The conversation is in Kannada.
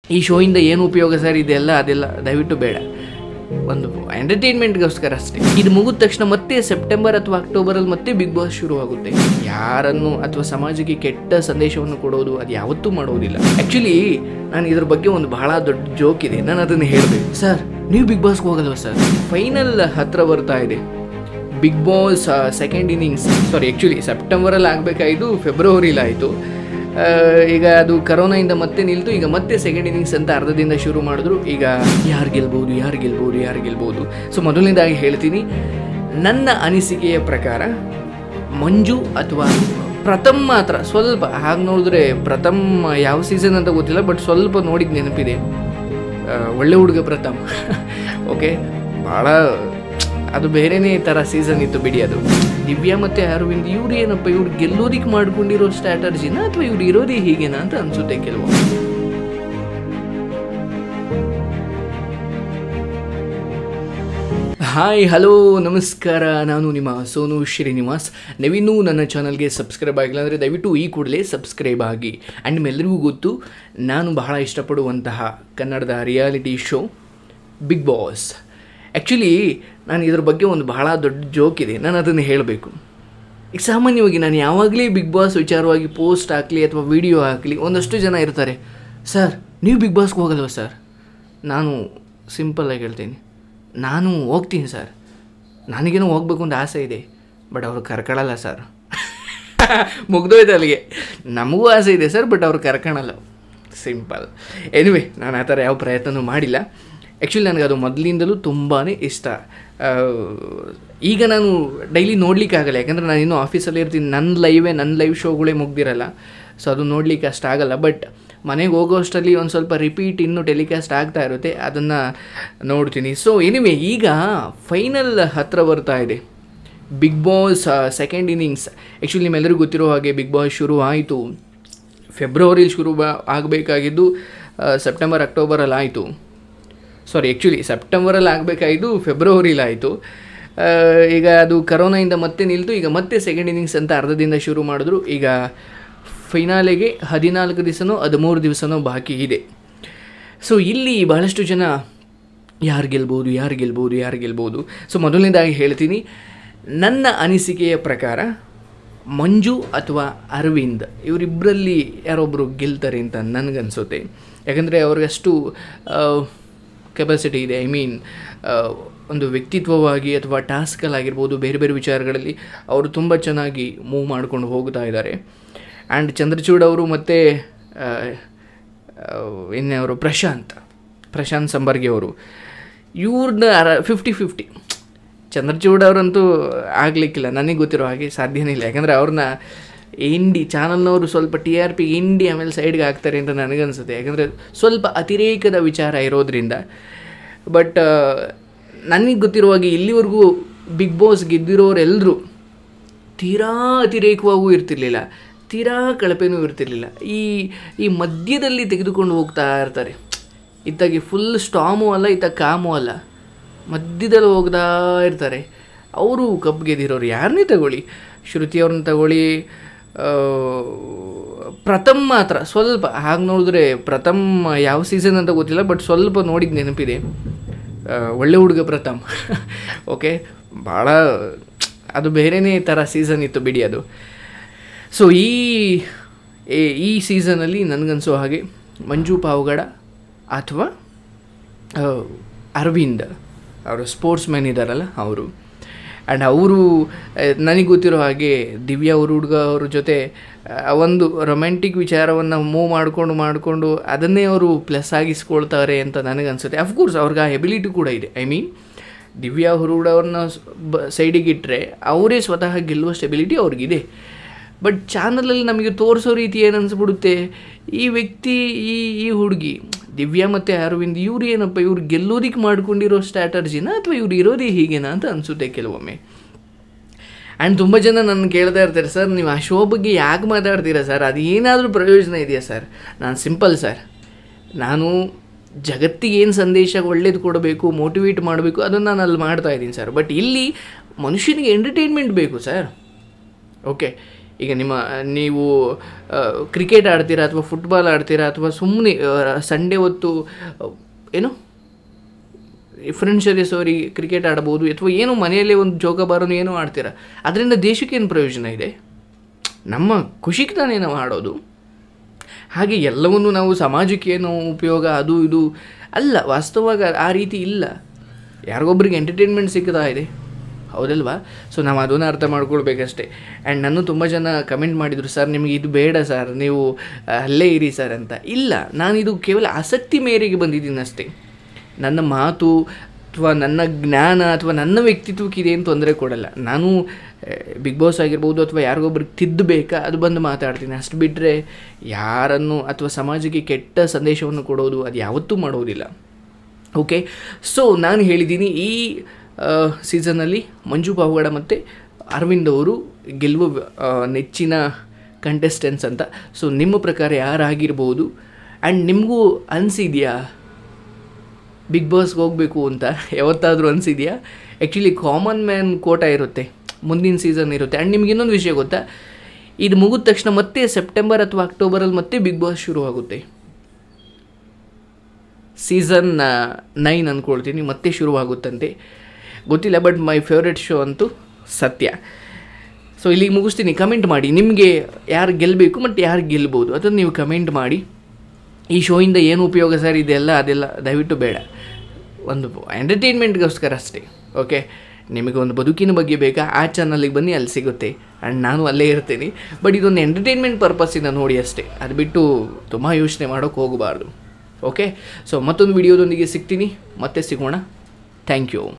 ಈ ಶೋಯಿಂದ ಏನು ಉಪಯೋಗ ಸರ್ ಇದೆಲ್ಲ ಅದೆಲ್ಲ ದಯವಿಟ್ಟು ಬೇಡ ಒಂದು ಎಂಟರ್ಟೈನ್ಮೆಂಟ್ಗೋಸ್ಕರ ಅಷ್ಟೇ ಇದು ಮುಗಿದ ತಕ್ಷಣ ಮತ್ತೆ ಸೆಪ್ಟೆಂಬರ್ ಅಥವಾ ಅಕ್ಟೋಬರಲ್ಲಿ ಮತ್ತೆ ಬಿಗ್ ಬಾಸ್ ಶುರುವಾಗುತ್ತೆ ಯಾರನ್ನು ಅಥವಾ ಸಮಾಜಕ್ಕೆ ಕೆಟ್ಟ ಸಂದೇಶವನ್ನು ಕೊಡೋದು ಅದು ಯಾವತ್ತೂ ಮಾಡೋದಿಲ್ಲ ಆ್ಯಕ್ಚುಲಿ ನಾನು ಇದ್ರ ಬಗ್ಗೆ ಒಂದು ಬಹಳ ದೊಡ್ಡ ಜೋಕ್ ಇದೆ ನಾನು ಅದನ್ನು ಹೇಳಬೇಕು ಸರ್ ನೀವು ಬಿಗ್ ಬಾಸ್ಗೆ ಹೋಗಲ್ವ ಸರ್ ಫೈನಲ್ ಹತ್ರ ಬರ್ತಾ ಇದೆ big boss second innings sorry actually ಸೆಪ್ಟೆಂಬರಲ್ಲಿ ಆಗಬೇಕಾಯಿತು ಫೆಬ್ರವರಿಲಿ ಆಯಿತು ಈಗ ಅದು ಕರೋನಾಯಿಂದ ಮತ್ತೆ ನಿಲ್ತು ಈಗ ಮತ್ತೆ ಸೆಕೆಂಡ್ ಇನ್ನಿಂಗ್ಸ್ ಅಂತ ಅರ್ಧದಿಂದ ಶುರು ಮಾಡಿದ್ರು ಈಗ ಯಾರು ಗೆಲ್ಬೋದು ಯಾರು ಗೆಲ್ಬೋದು ಯಾರು ಗೆಲ್ಬೋದು ಸೊ ಮೊದಲನೇದಾಗಿ ಹೇಳ್ತೀನಿ ನನ್ನ ಅನಿಸಿಕೆಯ ಪ್ರಕಾರ ಮಂಜು ಅಥವಾ ಪ್ರಥಮ್ ಮಾತ್ರ ಸ್ವಲ್ಪ ಹಾಗೆ ನೋಡಿದ್ರೆ ಪ್ರಥಮ್ ಯಾವ ಸೀಸನ್ ಅಂತ ಗೊತ್ತಿಲ್ಲ ಬಟ್ ಸ್ವಲ್ಪ ನೋಡಿದ ನೆನಪಿದೆ ಆ, ಒಳ್ಳೆ ಹುಡುಗ ಪ್ರಥಮ್ ಓಕೆ ಭಾಳ ಅದು ಬೇರೆನೇ ಥರ ಸೀಸನ್ ಇತ್ತು ಬಿಡಿ ಅದು ದಿವ್ಯಾ ಮತ್ತು ಅರವಿಂದ್ ಇವ್ರು ಏನಪ್ಪ ಇವ್ರು ಗೆಲ್ಲೋದಿಕ್ಕೆ ಮಾಡ್ಕೊಂಡಿರೋ ಸ್ಟ್ರಾಟರ್ಜಿನ ಅಥವಾ ಇವ್ರು ಇರೋದೇ ಹೀಗೇನಾ ಅಂತ ಅನ್ಸುತ್ತೆ ಕೆಲವು ಹಾಯ್ ಹಲೋ ನಮಸ್ಕಾರ ನಾನು ನಿಮ್ಮ ಸೋನು ಶ್ರೀನಿವಾಸ್ ನೀವಿನ್ನೂ ನನ್ನ ಚಾನಲ್ಗೆ ಸಬ್ಸ್ಕ್ರೈಬ್ ಆಗಿಲ್ಲ ಅಂದರೆ ದಯವಿಟ್ಟು ಈ ಕೂಡಲೇ ಸಬ್ಸ್ಕ್ರೈಬ್ ಆಗಿ ಆ್ಯಂಡ್ ನಿಮ್ಮೆಲ್ಲರಿಗೂ ಗೊತ್ತು ನಾನು ಬಹಳ ಇಷ್ಟಪಡುವಂತಹ ಕನ್ನಡದ reality show big boss actually ನಾನು ಇದ್ರ ಬಗ್ಗೆ ಒಂದು ಬಹಳ ದೊಡ್ಡ ಜೋಕ್ ಇದೆ ನಾನು ಅದನ್ನು ಹೇಳಬೇಕು ಈಗ ಸಾಮಾನ್ಯವಾಗಿ ನಾನು ಯಾವಾಗಲೇ ಬಿಗ್ ಬಾಸ್ ವಿಚಾರವಾಗಿ ಪೋಸ್ಟ್ ಹಾಕಲಿ ಅಥವಾ ವಿಡಿಯೋ ಹಾಕಲಿ ಒಂದಷ್ಟು ಜನ ಇರ್ತಾರೆ ಸರ್ ನೀವು ಬಿಗ್ ಬಾಸ್ಗೆ ಹೋಗಲ್ವ ಸರ್ ನಾನು ಸಿಂಪಲ್ಲಾಗಿ ಹೇಳ್ತೀನಿ ನಾನು ಹೋಗ್ತೀನಿ ಸರ್ ನನಗೇನೋ ಹೋಗ್ಬೇಕು ಅಂತ ಆಸೆ ಇದೆ ಬಟ್ ಅವ್ರು ಕರ್ಕೊಳ್ಳಲ್ಲ ಸರ್ ಮುಗ್ದೋಯ್ತು ಅಲ್ಲಿಗೆ ನಮಗೂ ಆಸೆ ಇದೆ ಸರ್ ಬಟ್ ಅವ್ರು ಕರ್ಕೊಳಲ್ಲ ಸಿಂಪಲ್ ಎನಿವೆ ನಾನು ಆ ಥರ ಯಾವ ಪ್ರಯತ್ನನೂ ಮಾಡಿಲ್ಲ ಆ್ಯಕ್ಚುಲಿ ನನಗೆ ಅದು ಮೊದಲಿಂದಲೂ ತುಂಬಾ ಇಷ್ಟ ಆ, ಈಗ ನಾನು ಡೈಲಿ ನೋಡಲಿಕ್ಕಾಗಲ್ಲ ಯಾಕಂದರೆ ನಾನು ಇನ್ನೂ ಆಫೀಸಲ್ಲಿ ಇರ್ತೀನಿ ನನ್ನ ಲೈವೇ ನನ್ನ ಲೈವ್ ಶೋಗಳೇ ಮುಗ್ದಿರಲ್ಲ ಸೊ ಅದು ನೋಡಲಿಕ್ಕೆ ಅಷ್ಟಾಗಲ್ಲ ಬಟ್ ಮನೆಗೆ ಹೋಗೋಷ್ಟರಲ್ಲಿ ಒಂದು ಸ್ವಲ್ಪ ರಿಪೀಟ್ ಇನ್ನೂ ಟೆಲಿಕಾಸ್ಟ್ ಆಗ್ತಾ ಇರುತ್ತೆ ಅದನ್ನು ನೋಡ್ತೀನಿ ಸೊ ಎನಿವೆ ಈಗ ಫೈನಲ್ ಹತ್ರ ಬರ್ತಾ ಇದೆ big boss second innings actually ನಿಮ್ಮೆಲ್ಲರಿಗೂ ಗೊತ್ತಿರೋ ಹಾಗೆ ಬಿಗ್ ಬಾಸ್ ಶುರು ಆಯಿತು ಫೆಬ್ರವರಿಲಿ ಶುರು ಬ ಆಗಬೇಕಾಗಿದ್ದು ಸೆಪ್ಟೆಂಬರ್ ಅಕ್ಟೋಬರಲ್ಲಿ ಆಯಿತು ಸಾರಿ ಆ್ಯಕ್ಚುಲಿ ಸೆಪ್ಟೆಂಬರಲ್ಲಿ ಆಗಬೇಕಾಯಿತು ಫೆಬ್ರವರಿಲಿ ಆಯಿತು ಈಗ ಅದು ಕರೋನಾಯಿಂದ ಮತ್ತೆ ನಿಲ್ತು ಈಗ ಮತ್ತೆ ಸೆಕೆಂಡ್ ಇನ್ನಿಂಗ್ಸ್ ಅಂತ ಅರ್ಧದಿಂದ ಶುರು ಮಾಡಿದ್ರು ಈಗ ಫೈನಾಲೆಗೆ ಹದಿನಾಲ್ಕು ದಿವಸನೋ ಹದಿಮೂರು ದಿವಸನೋ ಬಾಕಿ ಇದೆ ಸೊ ಇಲ್ಲಿ ಬಹಳಷ್ಟು ಜನ ಯಾರು ಗೆಲ್ಬೋದು ಯಾರು ಗೆಲ್ಬೋದು ಯಾರು ಗೆಲ್ಬೋದು ಸೊ ಮೊದಲನೇದಾಗಿ ಹೇಳ್ತೀನಿ ನನ್ನ ಅನಿಸಿಕೆಯ ಪ್ರಕಾರ ಮಂಜು ಅಥವಾ ಅರವಿಂದ್ ಇವರಿಬ್ಬರಲ್ಲಿ ಯಾರೊಬ್ಬರು ಗೆಲ್ತಾರೆ ಅಂತ ನನಗನ್ಸುತ್ತೆ ಯಾಕಂದರೆ ಅವ್ರಿಗಷ್ಟು ಕೆಪಾಸಿಟಿ ಇದೆ ಐ ಮೀನ್ ಒಂದು ವ್ಯಕ್ತಿತ್ವವಾಗಿ ಅಥವಾ ಟಾಸ್ಕಲ್ಲಾಗಿರ್ಬೋದು ಬೇರೆ ಬೇರೆ ವಿಚಾರಗಳಲ್ಲಿ ಅವರು ತುಂಬ ಚೆನ್ನಾಗಿ ಮೂವ್ ಮಾಡ್ಕೊಂಡು ಹೋಗ್ತಾ ಇದ್ದಾರೆ ಆ್ಯಂಡ್ ಚಂದ್ರಚೂಡ್ ಅವರು ಮತ್ತು ಇನ್ನೇ ಅವರು ಪ್ರಶಾಂತ್ ಪ್ರಶಾಂತ್ ಸಂಬರ್ಗಿ ಅವರು ಇವ್ರನ್ನ ಅರ ಫಿಫ್ಟಿ ಫಿಫ್ಟಿ ಚಂದ್ರಚೂಡ್ ಅವರಂತೂ ಆಗಲಿಕ್ಕಿಲ್ಲ ನನಗೆ ಗೊತ್ತಿರೋ ಹಾಗೆ ಸಾಧ್ಯನೇ ಇಲ್ಲ ಯಾಕಂದರೆ ಅವ್ರನ್ನ ಇಂಡಿ ಚಾನಲ್ನವರು ಸ್ವಲ್ಪ ಟಿ ಆರ್ ಪಿ ಇಂಡಿ ಆಮೇಲೆ ಸೈಡ್ಗೆ ಹಾಕ್ತಾರೆ ಅಂತ ನನಗನ್ಸುತ್ತೆ ಯಾಕಂದರೆ ಸ್ವಲ್ಪ ಅತಿರೇಕದ ವಿಚಾರ ಇರೋದ್ರಿಂದ ಬಟ್ ನನಗೆ ಗೊತ್ತಿರೋ ಹಾಗೆ ಇಲ್ಲಿವರೆಗೂ ಬಿಗ್ ಬಾಸ್ ಗೆದ್ದಿರೋರೆಲ್ಲರೂ ತೀರಾ ಅತಿರೇಕವಾಗೂ ಇರ್ತಿರ್ಲಿಲ್ಲ ತೀರಾ ಕಳಪೆನೂ ಇರ್ತಿರ್ಲಿಲ್ಲ ಈ ಈ ಮಧ್ಯದಲ್ಲಿ ತೆಗೆದುಕೊಂಡು ಹೋಗ್ತಾ ಇರ್ತಾರೆ ಇತ್ತಾಗಿ ಫುಲ್ ಸ್ಟಾಮು ಅಲ್ಲ ಇತ್ತ ಕಾಮು ಅಲ್ಲ ಮಧ್ಯದಲ್ಲಿ ಹೋಗ್ತಾ ಇರ್ತಾರೆ ಅವರು ಕಪ್ ಗೆದ್ದಿರೋರು ಯಾರನ್ನೇ ತಗೊಳ್ಳಿ ಶ್ರುತಿ ಅವ್ರನ್ನ ತಗೊಳ್ಳಿ ಆ, ಪ್ರಥಮ್ ಮಾತ್ರ ಸ್ವಲ್ಪ ಹಾಗೆ ನೋಡಿದ್ರೆ ಪ್ರಥಮ್ ಯಾವ ಸೀಸನ್ ಅಂತ ಗೊತ್ತಿಲ್ಲ ಬಟ್ ಸ್ವಲ್ಪ ನೋಡಿದ ನೆನಪಿದೆ ಆ, ಒಳ್ಳೆ ಹುಡುಗ ಪ್ರಥಮ್ ಓಕೆ ಭಾಳ ಅದು ಬೇರೆನೇ ಥರ ಸೀಸನ್ ಇತ್ತು ಬಿಡಿ ಅದು ಸೊ ಈ ಈ- ಈ ಸೀಸನಲ್ಲಿ ನನಗನ್ಸೋ ಹಾಗೆ ಮಂಜು ಪಾವಗಡ ಅಥವಾ ಆ, ಅರವಿಂದ್ ಅವರು ಸ್ಪೋರ್ಟ್ಸ್ ಮ್ಯಾನ್ ಇದ್ದಾರಲ್ಲ ಅವರು ಆ್ಯಂಡ್ ಅವರು ನನಗೆ ಗೊತ್ತಿರೋ ಹಾಗೆ ದಿವ್ಯಾ ಅವ್ರ ಹುಡುಗ ಅವ್ರ ಜೊತೆ ಆ, ಒಂದು ರೊಮ್ಯಾಂಟಿಕ್ ವಿಚಾರವನ್ನು ಮೂವ್ ಮಾಡಿಕೊಂಡು ಮಾಡಿಕೊಂಡು ಅದನ್ನೇ ಅವರು ಪ್ಲಸ್ ಆಗಿಸ್ಕೊಳ್ತಾರೆ ಅಂತ ನನಗನ್ಸುತ್ತೆ ಅಫ್ಕೋರ್ಸ್ ಅವ್ರಿಗೆ ಆ ಎಬಿಲಿಟಿ ಕೂಡ ಇದೆ ಐ ಮೀನ್ ದಿವ್ಯಾ ಹುರುಡವ್ರನ್ನ ಬ ಸೈಡಿಗೆ ಇಟ್ಟರೆ ಅವರೇ ಸ್ವತಃ ಗೆಲ್ಲುವಷ್ಟು ಎಬಿಲಿಟಿ ಅವ್ರಿಗಿದೆ ಬಟ್ ಚಾನಲಲ್ಲಿ ನಮಗೆ ತೋರಿಸೋ ರೀತಿ ಏನು ಅನಿಸ್ಬಿಡುತ್ತೆ ಈ ವ್ಯಕ್ತಿ ಈ ಈ ಹುಡುಗಿ ದಿವ್ಯಾ ಮತ್ತು ಅರವಿಂದ್ ಇವ್ರು ಏನಪ್ಪ ಇವ್ರು ಗೆಲ್ಲೋದಿಕ್ಕೆ ಮಾಡ್ಕೊಂಡಿರೋ ಸ್ಟ್ರಾಟರ್ಜಿನ ಅಥವಾ ಇವ್ರು ಇರೋದೇ ಹೀಗೇನಾ ಅಂತ ಅನಿಸುತ್ತೆ ಕೆಲವೊಮ್ಮೆ ಆ್ಯಂಡ್ ತುಂಬ ಜನ ನನ್ನ ಕೇಳ್ತಾ ಇರ್ತಾರೆ ಸರ್ ನೀವು ಆ ಶೋ ಬಗ್ಗೆ ಯಾಕೆ ಮಾತಾಡ್ತೀರಾ ಸರ್ ಅದು ಏನಾದರೂ ಪ್ರಯೋಜನ ಇದೆಯಾ ಸರ್ ನಾನು ಸಿಂಪಲ್ ಸರ್ ನಾನು ಜಗತ್ತಿಗೆ ಏನು ಸಂದೇಶ ಒಳ್ಳೇದು ಕೊಡಬೇಕು ಮೋಟಿವೇಟ್ ಮಾಡಬೇಕು ಅದನ್ನು ನಾನು ಅಲ್ಲಿ ಮಾಡ್ತಾ ಇದ್ದೀನಿ ಸರ್ ಬಟ್ ಇಲ್ಲಿ ಮನುಷ್ಯನಿಗೆ ಎಂಟರ್ಟೈನ್ಮೆಂಟ್ ಬೇಕು ಸರ್ ಓಕೆ ಈಗ ನಿಮ್ಮ ನೀವು ಕ್ರಿಕೆಟ್ ಆಡ್ತೀರಾ ಅಥವಾ ಫುಟ್ಬಾಲ್ ಆಡ್ತೀರಾ ಅಥವಾ ಸುಮ್ಮನೆ ಸಂಡೇ ಹೊತ್ತು ಆ, ಏನು ಫ್ರೆಂಡ್ಸ್ ಅವರಿ ಕ್ರಿಕೆಟ್ ಆಡ್ಬೋದು ಅಥವಾ ಏನೋ ಮನೆಯಲ್ಲೇ ಒಂದು ಜೋಗಬಾರನು ಏನೋ ಆಡ್ತೀರಾ ಅದರಿಂದ ದೇಶಕ್ಕೆ ಏನು ಪ್ರಯೋಜನ ಇದೆ ನಮ್ಮ ಖುಷಿಗೆ ತಾನೇ ನಾವು ಆಡೋದು ಹಾಗೆ ಎಲ್ಲವನ್ನು ನಾವು ಸಮಾಜಕ್ಕೆ ಏನೋ ಉಪಯೋಗ ಅದು ಇದು ಅಲ್ಲ ವಾಸ್ತವವಾಗಿ ಆ ರೀತಿ ಇಲ್ಲ ಯಾರಿಗೊಬ್ರಿಗೆ ಎಂಟರ್ಟೈನ್ಮೆಂಟ್ ಸಿಗ್ತಾ ಇದೆ ಹೌದಲ್ವಾ ಸೊ ನಾವು ಅದನ್ನು ಅರ್ಥ ಮಾಡ್ಕೊಳ್ಬೇಕಷ್ಟೇ ಆ್ಯಂಡ್ ನಾನು ತುಂಬ ಜನ ಕಮೆಂಟ್ ಮಾಡಿದರು ಸರ್ ನಿಮಗೆ ಇದು ಬೇಡ ಸರ್ ನೀವು ಆ, ಅಲ್ಲೇ ಇರಿ ಸರ್ ಅಂತ ಇಲ್ಲ ನಾನಿದು ಕೇವಲ ಆಸಕ್ತಿ ಮೇರೆಗೆ ಬಂದಿದ್ದೀನಿ ಅಷ್ಟೇ ನನ್ನ ಮಾತು ಅಥವಾ ನನ್ನ ಜ್ಞಾನ ಅಥವಾ ನನ್ನ ವ್ಯಕ್ತಿತ್ವಕ್ಕೆ ಇದೇನು ತೊಂದರೆ ಕೊಡಲ್ಲ ನಾನು ಬಿಗ್ ಬಾಸ್ ಆಗಿರ್ಬೋದು ಅಥವಾ ಯಾರಿಗೊಬ್ರಿಗೆ ತಿದ್ದಬೇಕಾ ಅದು ಬಂದು ಮಾತಾಡ್ತೀನಿ ಅಷ್ಟು ಬಿಟ್ಟರೆ ಯಾರನ್ನು ಅಥವಾ ಸಮಾಜಕ್ಕೆ ಕೆಟ್ಟ ಸಂದೇಶವನ್ನು ಕೊಡೋದು ಅದು ಯಾವತ್ತೂ ಮಾಡೋದಿಲ್ಲ ಓಕೆ ಸೊ ನಾನು ಹೇಳಿದ್ದೀನಿ ಈ ಸೀಸನ್ನಲ್ಲಿ ಮಂಜು ಪಾವಗಡ ಮತ್ತು ಅರವಿಂದ್ ಅವರು ಗೆಲ್ಲುವ ಆ, ನೆಚ್ಚಿನ ಕಂಟೆಸ್ಟೆನ್ಸ್ ಅಂತ ಸೊ ನಿಮ್ಮ ಪ್ರಕಾರ ಯಾರಾಗಿರ್ಬೋದು ಆ್ಯಂಡ್ ನಿಮಗೂ ಅನಿಸಿದೆಯಾ ಬಿಗ್ ಬಾಸ್ಗೆ ಹೋಗಬೇಕು ಅಂತ ಯಾವತ್ತಾದರೂ ಅನಿಸಿದೆಯಾ ಆ್ಯಕ್ಚುಲಿ ಕಾಮನ್ ಮ್ಯಾನ್ ಕೋಟ ಇರುತ್ತೆ ಮುಂದಿನ ಸೀಸನ್ ಇರುತ್ತೆ ಆ್ಯಂಡ್ ನಿಮ್ಗೆ ಇನ್ನೊಂದು ವಿಷಯ ಗೊತ್ತಾ ಇದು ಮುಗಿದ ತಕ್ಷಣ ಮತ್ತೆ ಸೆಪ್ಟೆಂಬರ್ ಅಥವಾ ಅಕ್ಟೋಬರಲ್ಲಿ ಮತ್ತೆ ಬಿಗ್ ಬಾಸ್ ಶುರುವಾಗುತ್ತೆ ಸೀಸನ್ ನೈನ್ ಅಂದ್ಕೊಳ್ತೀನಿ ಮತ್ತೆ ಶುರುವಾಗುತ್ತಂತೆ ಗೊತ್ತಿಲ್ಲ ಬಟ್ ಮೈ ಫೇವ್ರೆಟ್ ಶೋ ಅಂತೂ ಸತ್ಯ ಸೊ ಇಲ್ಲಿಗೆ ಮುಗಿಸ್ತೀನಿ ಕಮೆಂಟ್ ಮಾಡಿ ನಿಮಗೆ ಯಾರು ಗೆಲ್ಲಬೇಕು ಮತ್ತು ಯಾರು ಗೆಲ್ಬೋದು ಅದನ್ನು ನೀವು ಕಮೆಂಟ್ ಮಾಡಿ ಈ ಶೋಯಿಂದ ಏನು ಉಪಯೋಗ ಸರ್ ಇದೆಲ್ಲ ಅದೆಲ್ಲ ದಯವಿಟ್ಟು ಬೇಡ ಒಂದು ಎಂಟರ್ಟೈನ್ಮೆಂಟ್ಗೋಸ್ಕರ ಅಷ್ಟೇ ಓಕೆ ನಿಮಗೆ ಒಂದು ಬದುಕಿನ ಬಗ್ಗೆ ಬೇಕಾ ಆ ಚಾನಲಿಗೆ ಬನ್ನಿ ಅಲ್ಲಿ ಸಿಗುತ್ತೆ ಆ್ಯಂಡ್ ನಾನು ಅಲ್ಲೇ ಇರ್ತೀನಿ ಬಟ್ ಇದೊಂದು ಎಂಟರ್ಟೈನ್ಮೆಂಟ್ ಪರ್ಪಸ್ಸಿಂದ ನೋಡಿ ಅಷ್ಟೇ ಅದು ಬಿಟ್ಟು ತುಂಬ ಯೋಚನೆ ಮಾಡೋಕ್ಕೆ ಹೋಗಬಾರ್ದು ಓಕೆ ಸೊ ಮತ್ತೊಂದು ವಿಡಿಯೋದೊಂದಿಗೆ ಸಿಗ್ತೀನಿ ಮತ್ತೆ ಸಿಗೋಣ ಥ್ಯಾಂಕ್ ಯು